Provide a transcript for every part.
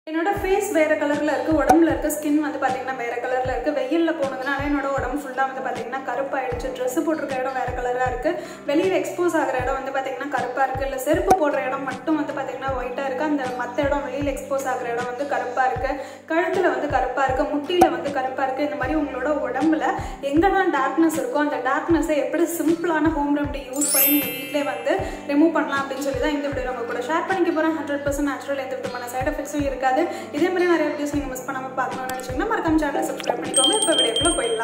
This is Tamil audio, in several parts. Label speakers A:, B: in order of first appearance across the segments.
A: என்னோட ஃபேஸ் வேற கலர்ல இருக்கு உடம்புல இருக்க ஸ்கின் வந்து பாத்தீங்கன்னா வேற கலர்ல இருக்கு வெயில்ல போனதுனால என்னோட உடம்பு ஃபுல்லா வந்து பாத்தீங்கன்னா கருப்பாயிடுச்சு ட்ரெஸ் போட்டிருக்க இடம் வேற கலரா இருக்கு வெளியில எக்ஸ்போஸ் ஆகிற இடம் வந்து பாத்தீங்கன்னா கருப்பா இருக்கு இல்ல செருப்பு போடுற இடம் மட்டும் வந்து பாத்தீங்கன்னா ஒயிட்டா இருக்கு அந்த மத்த இடம் வெளியில எக்ஸ்போஸ் ஆகிற இடம் வந்து கருப்பா இருக்கு கழுத்துல வந்து கருப்பா இருக்கு முட்டியில வந்து கருப்பா இருக்கு இந்த மாதிரி உங்களோட உடம்புல எங்கெல்லாம் டார்க்னஸ் இருக்கோ அந்த டார்க்னஸை எப்படி சிம்பிளான ஹோம் ரெமடி யூஸ் பண்ணி நீங்க வீட்டிலே வந்து ரிமூவ் பண்ணலாம் அப்படின்னு சொல்லி தான் இந்த வீடியோ நம்ம கூட ஷேர் பண்ணிக்க போறேன் ஹண்ட்ரட் பர்சன்ட் நேச்சுரல் எந்த விதமான சைட் எஃபெக்ட்ஸும் இருக்காது இதே மாதிரி நிறைய வீடியோஸ் நீங்க மிஸ் பண்ணாம பார்க்கணும்னு நினைச்சீங்கன்னா மறக்காம சேனலை சப்ஸ்கிரைப் பண்ணிக்கோங்க இப்போ வீடியோக்குள்ள போயிடலாம்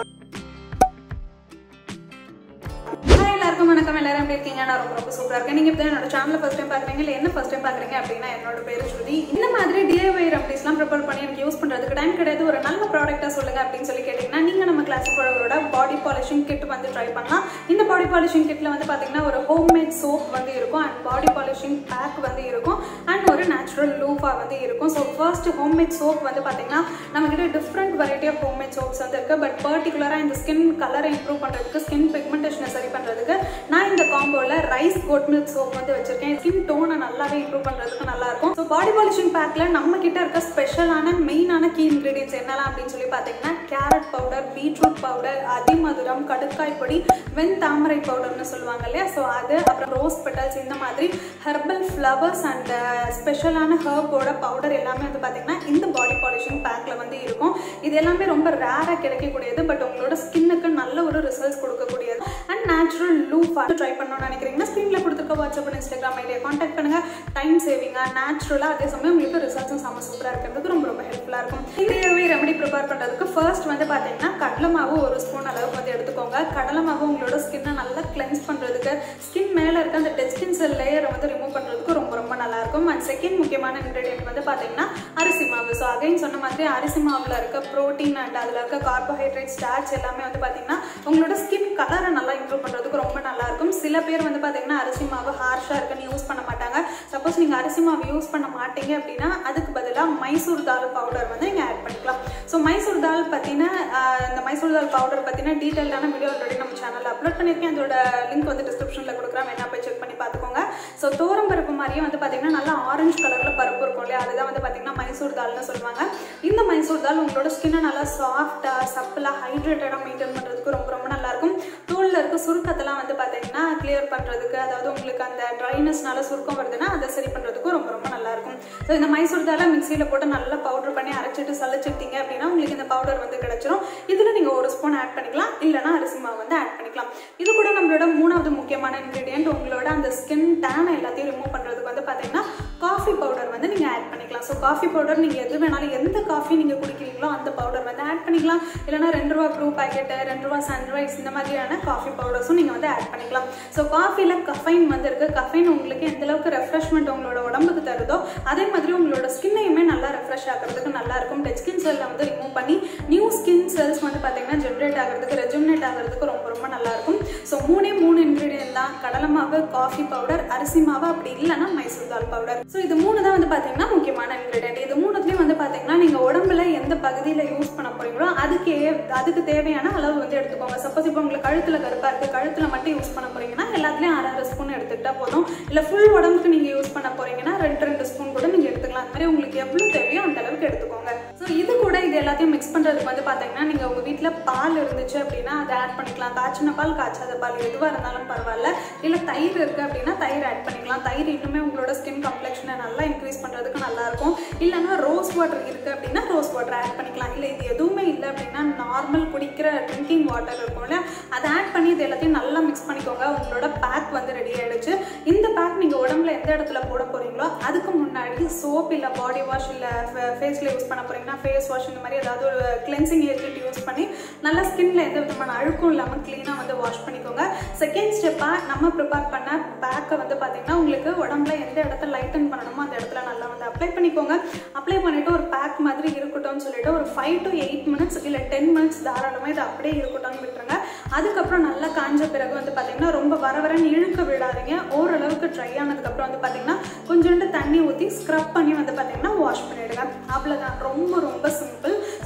A: ஹாய் எல்லாருக்கும் வணக்கம் எல்லாரும் எப்படி இருக்கீங்க நான் ரொம்ப ரொம்ப சூப்பரா இருக்கேன் நீங்க இப்போ என்னோட சேனல் ஃபர்ஸ்ட் டைம் பாக்குறீங்க இல்ல என்ன ஃபர்ஸ்ட் டைம் பாக்குறீங்க அப்படின்னா என்னோட பேரு ஸ்ருதி இந்த மாதிரி டிஐஒய் ரெமடிஸ்லாம் ப்ரிப்பேர் பண்ணி எனக்கு யூஸ் பண்றதுக்கு டைம் கிடையாது ஒரு நல்ல ப்ராடக்ட்டா சொல்லுங்க அப்படின்னு சொல்லி கேட்டீங்கன்னா நீங்க நம்ம கிளாசிக் ப்ராடக்டோட பாடி பாலிஷிங் கிட் வந்து ட்ரை பண்ணலாம் இந்த பாடி பாலிஷிங் கிட்ல வந்து பாத்தீங்கன்னா ஒரு ஹோம்மேட் சோப் வந்து இருக்கும் அண்ட் பாடி பாலிஷிங் பேக் வந்து இருக்கும் அண்ட் ஒரு நேச்சுரல் லூஃபா வந்து இருக்கும் ஸோ ஃபர்ஸ்ட் ஹோம்மேட் சோப் வந்து பாத்தீங்கன்னா நம்ம கிட்ட different variety of homemade soaps வந்து இருக்கு பட் பர்டிகுலரா இந்த ஸ்கின் கலரை இம்ப்ரூவ் பண்றதுக்கு ஸ்கின் பிக்மெண்டேஷனை சரி பண்றதுக்கு நான் இந்த காம்போல ரைஸ் கோட் மில்க் சோப் வந்து வச்சிருக்கேன் ஸ்கின் டோனை நல்லாவே இம்ப்ரூவ் பண்றதுக்கு நல்லா இருக்கும் ஸோ பாடி பாலிஷிங் பேக்ல நம்ம கிட்ட இருக்க ஸ்பெஷலான மெயினான கீ இன்கிரீடியன்ஸ் என்னலாம் அப்படின்னு சொல்லி பாத்தீங்கன்னா கேரட் பவுடர் பீட்ரூட் பவுடர் அதிமதுரம் கடுக்காய் பொடி வெண் தாமரை பவுடர்னு சொல்லுவாங்க இல்லையா ஸோ அது அப்புறம் ரோஸ் பெட்டல்ஸ் இந்த மாதிரி ஹெர்பல் ஃப்ளவர்ஸ் அண்ட் ஸ்பெஷலான ஹர்போட பவுடர் எல்லாமே வந்து பாத்தீங்கன்னா இந்த பாடி பாலிஷிங் பேக்ல வந்து இருக்கும் இது எல்லாமே ரொம்ப ரேரா கிடைக்கக்கூடியது பட் உங்களோட ஸ்கின்னுக்கு நல்ல ஒரு ரிசல்ட்ஸ் கொடுக்கக்கூடியது அண்ட் நேச்சுரல் லூஃப் ட்ரை பண்ணணும்னு நினைக்கிறீங்கன்னா ஸ்க்ரீன்ல கொடுத்துருக்க வாட்ஸ்அப் இன்ஸ்டாகிராம் ஐடியா கான்டாக்ட் பண்ணுங்க டைம் சேவிங்கா நேச்சுரலா அதே சமயம் உங்களுக்கு ரிசல்ட்ஸும் செம்ம சூப்பரா இருக்கிறதுக்கு ரொம்ப ரொம்ப ஹெல்ப்ஃபுல்லா இருக்கும் இதேவே ரெமடி ப்ரிப்பேர் பண்றதுக்கு ஃபர்ஸ்ட் வந்து பாத்தீங்கன்னா கடலை மாவு ஒரு ஸ்பூன் அளவுக்கு வந்து எடுத்துக்கோங்க கடலை மாவு உங்களோட ஸ்கின்னை நல்லா கிளென்ஸ் பண்றதுக்கு ஸ்கின் மேல இருக்க அந்த டெட் ஸ்கின் செல் லேயரை வந்து ரிமூவ் பண்றதுக்கு ரொம்ப ரொம்ப நல்லா இருக்கும் அண்ட் செகண்ட் முக்கியமான இன்கிரீடியன்ட் வந்து பாத்தீங்கன்னா அரிசி மாவு ஸோ அகைன் சொன்ன மாதிரி அரிசி மாவுல இருக்க ப்ரோட்டீன் அண்ட் அதுல இருக்க கார்போஹைட்ரேட் ஸ்டார்ச் எல்லாமே வந்து பாத்தீங்கன்னா உங்களோட ஸ்கின் கலரை நல்லா இம்ப்ரூவ் பண்றதுக்கு ரொம்ப நல்லா இருக்கும் சில பேர் வந்து பாத்தீங்கன்னா அரிசி மாவு ஹார்ஷா இருக்குன்னு யூஸ் பண்ண மாட்டாங்க சப்போஸ் நீங்க அரிசி மாவு யூஸ் பண்ண மாட்டீங்க அப்படின்னா அதுக்கு பதிலாக மைசூர் தால் பவுடர் வந்து நீங்க ஆட் பண்ணிக்கலாம் ஸோ மைசூர் தால் பத்தின ஆஹ், இந்த மைசூர் தால் பவுடர் பத்தின டீட்டெயிலான வீடியோ ஆல்ரெடி நம்ம சேனல்ல அப்லோட் பண்ணியிருக்கேன் அதோட லிங்க் வந்து டிஸ்கிரிப்ஷன்ல கொடுக்குறேன் வேணா போய் செக் பண்ணி பார்த்துக்கோங்க ஸோ தோரம் பருப்பு மாதிரியே வந்து பாத்தீங்கன்னா நல்லா ஆரஞ்சு கலர்ல பருப்பு இருக்கும் இல்லையா அதுதான் வந்து பாத்தீங்கன்னா மைசூர் தால்னு சொல்லுவாங்க இந்த மைசூர் தால் உங்களோட ஸ்கின்னை நல்லா சாஃப்டா சப்பிளா ஹைட்ரேட்டடா மெயின்டைன் பண்றதுக்கு ரொம்ப ரொம்ப நல்லா இருக்கும் தோல்ல இருக்க சுருக்கத்தெல்லாம் வந்து பாத்தீங்கன்னா கிளியர் பண்றதுக்கு அதாவது உங்களுக்கு அந்த ட்ரைனஸ்னால சுருக்கம் வருதுன்னா அதை சரி பண்றதுக்கும் ரொம்ப ரொம்ப நல்லா இருக்கும் ஸோ இந்த மைசூர் தாலை மிக்சியில போட்டு நல்லா பவுடர் பண்ணி அரைச்சிட்டு சளிச்சிட்டீங்க அப்படின்னா உங்களுக்கு இந்த பவுடர் வந்து கிடைச்சிரும் இதுல நீங்க ஒரு ஸ்பூன் ஆட் பண்ணிக்கலாம் இல்லைன்னா அரிசி மாவு வந்து ஆட் பண்ணிக்கலாம் இது கூட நம்மளோட மூணாவது முக்கியமான இன்கிரீடியன்ட் உங்களோட அந்த ஸ்கின் டேனை எல்லாத்தையும் ரிமூவ் பண்றதுக்கு வந்து பாத்தீங்கன்னா காஃபி பவுடர் வந்து நீங்க ஆட் பண்ணிக்கலாம் ஸோ காஃபி பவுடர் நீங்க எது வேணாலும் எந்த காஃபி நீங்க குடிக்கிறீங்களோ அந்த பவுடர் வந்து ஆட் பண்ணிக்கலாம் இல்லைன்னா ரெண்டு ரூபா ப்ரூ பாக்கெட் ரெண்டு ரூபா சன்ரைஸ் இந்த மாதிரியான காஃபி பவுடர்ஸும் நீங்க வந்து ஆட் பண்ணிக்கலாம் ஸோ காஃபில கஃபைன் வந்து இருக்கு கஃபைன் உங்களுக்கு எந்த அளவுக்கு ரெஃப்ரெஷ்மெண்ட் உங்களோட உடம்புக்கு தருதோ அதே மாதிரி உங்களோட ஸ்கின்னையுமே நல்லா ரெஃப்ரெஷ் ஆகிறதுக்கு நல்லா இருக்கும் டெட் ஸ்கின் செல்ல வந்து ரிமூவ் பண்ணி நியூ ஸ்கின் செல்ஸ் வந்து பார்த்தீங்கன்னா ஜென்ரேட் ஆகிறதுக்கு ரெஜுமினேட் ஆகிறதுக்கு ரொம்ப ரொம்ப நல்லா இருக்கும் ஸோ மூணே மூணு இன்க்ரீடியன்ட் தான் கடலை மாவு காஃபி பவுடர் அரிசி மாவு அப்படி இல்லைன்னா மைசூர் தால் பவுடர் ஸோ இது மூணு தான் வந்து பார்த்தீங்கன்னா முக்கியமான இன்க்ரீடியன்ட் இது மூணுத்துலேயும் வந்து பார்த்தீங்கன்னா நீங்கள் உடம்புல எந்த பகுதியில் யூஸ் பண்ண போறீங்களோ அதுக்கு ஏ- அதுக்கு தேவையான அளவு வந்து எடுத்துக்கோங்க சப்போஸ் இப்போ உங்களுக்கு கழுத்தில் கருப்பாக இருக்குது கழுத்தில் மட்டும் யூஸ் பண்ண போறீங்கன்னா எல்லாத்துலேயும் அரை அரை ஸ்பூன் எடுத்துக்கிட்டா போதும் இல்லை ஃபுல் உடம்புக்கு நீங்கள் யூஸ் பண்ண போறீங்கன்னா ரெண்டு ரெண்டு ஸ்பூன் கூட நீங்கள் எடுத்துக்கலாம் அந்த மாதிரி உங்களுக்கு எவ்வளோ தேவையோ அந்த அளவுக்கு எடுத்துக்கோங்க ஸோ இது கூட இது எல்லாத்தையும் மிக்ஸ் பண்ணுறதுக்கு வந்து பார்த்தீங்கன்னா நீங்கள் உங்கள் வீட்டில் பால் இருந்துச்சு அப்படின்னா அதை ஆட் பண்ணிக்கலாம் காய்ச்சின பால் காய்ச்சாத பால் எதுவாக இருந்தாலும் பரவாயில்ல இல்லை தயிர் இருக்குது அப்படின்னா தயிர் ஆட் பண்ணிக்கலாம் தயிர் இன்னுமே உங்களோட ஸ்கின் கம்ப்ளெக்ஷனை நல்லா இன்க்ரீஸ் பண்ணுறதுக்கு நல்லா இருக்கும் இல்லைன்னா ரோஸ் வாட்டர் இருக்குது அப்படின்னா ரோஸ் வாட்டர் ஆட் பண்ணிக்கலாம் இல்லை இது எதுவுமே இல்லை அப்படின்னா நார்மல் குடிக்கிற ட்ரிங்கிங் வாட்டர் இருக்கும்ல அதை ஆட் பண்ணி இது எல்லாத்தையும் நல்லா மிக்ஸ் பண்ணிக்கோங்க உங்களோட பேக் வந்து ரெடி ஆயிடுச்சு இந்த பேக் நீங்கள் உடம்புல எந்த இடத்துல போட போறீங்களோ அதுக்கு முன்னாடி சோப் இல்லை பாடி வாஷ் இல்லை ஃபேஸில் யூஸ் பண்ண போறீங்கன்னா ஃபேஸ் வாஷ் இந்த மாதிரி ஏதாவது ஒரு கிளென்சிங் ஏஜென்ட் யூஸ் பண்ணி நல்லா ஸ்கின்ல எந்த விதமான அழுக்கும் இல்லாமல் க்ளீனாக வந்து வாஷ் பண்ணிக்கோங்க செகண்ட் ஸ்டெப்பாக நம்ம ப்ரிப்பேர் பண்ண பேக்கை வந்து பார்த்தீங்கன்னா உங்களுக்கு உடம்புல எந்த இடத்துல லைட்டன் பண்ணணுமோ அந்த இடத்துல நல்லா வந்து அப்ளை பண்ணிக்கோங்க அப்ளை பண்ணிட்டு ஒரு பேக் மாதிரி இருக்கட்டும்னு சொல்லிட்டு ஒரு ஃபைவ் டு எயிட் மினிட்ஸ் இல்லை டென் மினிட்ஸ் தாராளமாக இது அப்படியே இருக்கட்டும்னு விட்டுருங்க அதுக்கப்புறம் நல்லா காஞ்ச பிறகு வந்து பார்த்தீங்கன்னா ரொம்ப வர வரன்னு இழுக்க விடாதீங்க ஓரளவுக்கு ட்ரை ஆனதுக்கப்புறம் வந்து பார்த்தீங்கன்னா கொஞ்சோண்டு தண்ணி ஊற்றி ஸ்க்ரப் பண்ணி வந்து பார்த்தீங்கன்னா வாஷ் பண்ணிடுங்க அவ்வளோதான் ரொம்ப ரொம்ப சிம்பிள்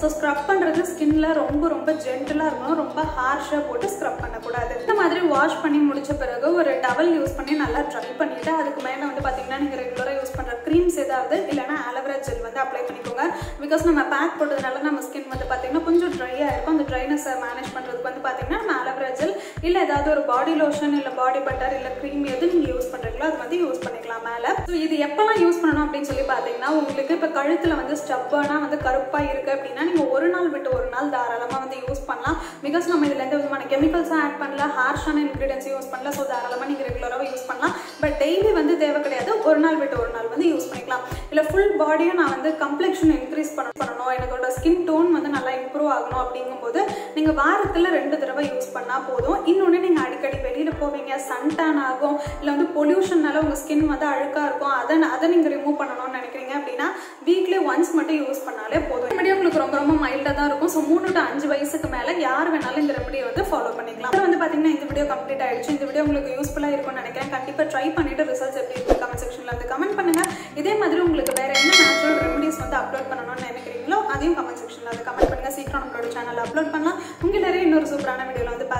A: ஸோ ஸ்க்ரப் பண்ணுறது ஸ்கின்ல ரொம்ப ரொம்ப ஜென்டலாக இருக்கணும் ரொம்ப ஹார்ஷாக போட்டு ஸ்க்ரப் பண்ணக்கூடாது இந்த மாதிரி வாஷ் பண்ணி முடிச்ச பிறகு ஒரு டவல் யூஸ் பண்ணி நல்லா ட்ரை பண்ணிவிட்டு அதுக்கு மேலே வந்து பார்த்தீங்கன்னா நீங்கள் ரெகுலராக யூஸ் பண்ணுற க்ரீம்ஸ் ஏதாவது இல்லைனா ஆலோவேரா ஜெல் வந்து அப்ளை பண்ணிக்கோங்க பிகாஸ் நம்ம பேக் போட்டதுனால நம்ம ஸ்கின் வந்து பார்த்தீங்கன்னா கொஞ்சம் ட்ரையாக இருக்கும் அந்த ட்ரைனஸை மேனேஜ் பண்ணுறதுக்கு வந்து பார்த்தீங்கன்னா நம்ம ஆலோவேரா ஜெல் இல்லை ஏதாவது ஒரு பாடி லோஷன் இல்லை பாடி பட்டர் இல்லை க்ரீம் எது நீங்கள் யூஸ் பண்ணுறீங்களோ அது வந்து யூஸ் பண்ணிக்கலாம் மேலே ஸோ இது எப்போல்லாம் யூஸ் பண்ணணும் அப்படின்னு சொல்லி பார்த்தீங்கன்னா உங்களுக்கு இப்போ கழுத்தில் வந்து ஸ்டப்பானா வந்து கருப்பாக இருக்குது அப்படின்னா நீங்கள் ஒரு நாள் விட்டு ஒரு நாள் தாராளமாக வந்து யூஸ் பண்ணலாம் பிகாஸ் நம்ம இதில் எந்த விதமான கெமிக்கல்ஸும் ஆட் பண்ணல ஹார்ஷான இன்க்ரீடியன்ஸ் யூஸ் பண்ணல ஸோ தாராளமாக நீங்கள் ரெகுலராக யூஸ் பண்ணலாம் பட் டெய்லி வந்து தேவை கிடையாது ஒரு நாள் விட்டு ஒரு நாள் வந்து யூஸ் பண்ணிக்கலாம் இல்லை ஃபுல் பாடியும் நான் வந்து கம்ப்ளெக்ஷன் இன்க்ரீஸ் பண்ண பண்ணணும் எனக்கோட ஸ்கின் டோன் வந்து நல்லா இம்ப்ரூவ் ஆகணும் அப்படிங்கும்போது நீங்கள் வாரத்தில் ரெண்டு தடவை யூஸ் பண்ணால் போதும் இன்னொன்று நீங்கள் அடிக்கடி வெளியில் போவீங்க சன்டான் ஆகும் இல்லை வந்து பொல்யூஷன்னால உங்கள் ஸ்கின் வந்து அழுக்காக இருக்கும் அதை அதை நீங்கள் ரிமூவ் பண்ணணும்னு நினைக்கிறீங்க அப்படின்னா வீக்லி ஒன்ஸ் மட்டும் யூஸ் பண்ணாலே போதும் ரெமடி உங்களுக்கு ரொம்ப ரொம்ப மைல்டாக தான் இருக்கும் ஸோ மூணு டு அஞ்சு வயசுக்கு மேலே யார் வேணாலும் இந்த ரெமடியை வந்து ஃபாலோ பண்ணிக்கலாம் அப்புறம் வந்து பார்த்தீங்கன்னா இந்த வீடியோ கம்ப்ளீட் ஆயிடுச்சு இந்த வீடியோ உங்களுக்கு யூஸ்ஃபுல்லாக இருக்கும்னு நினைக்கிறேன் கண்டிப்பாக ட்ரை பண்ணிட்டு ரிசல்ட்ஸ் எப்படி இருக்கு கமெண்ட் செக்ஷனில் வந்து கமெண்ட் பண்ணுங்க இதே மாதிரி உங்களுக்கு வேற என்ன நேச்சுரல் ரெமடிஸ் வந்து அப்லோட் பண்ணணும்னு நினைக்கிறீங்களோ அதையும் கமெண்ட் செக்ஷனில் வந்து கமெண்ட் பண்ணுங்க சீக்கிரம் நம்மளோட சேனல் அப்லோட் பண்ணலாம் உங்க நிறைய இன்னொரு சூப்பரான வீடியோவில் வந்து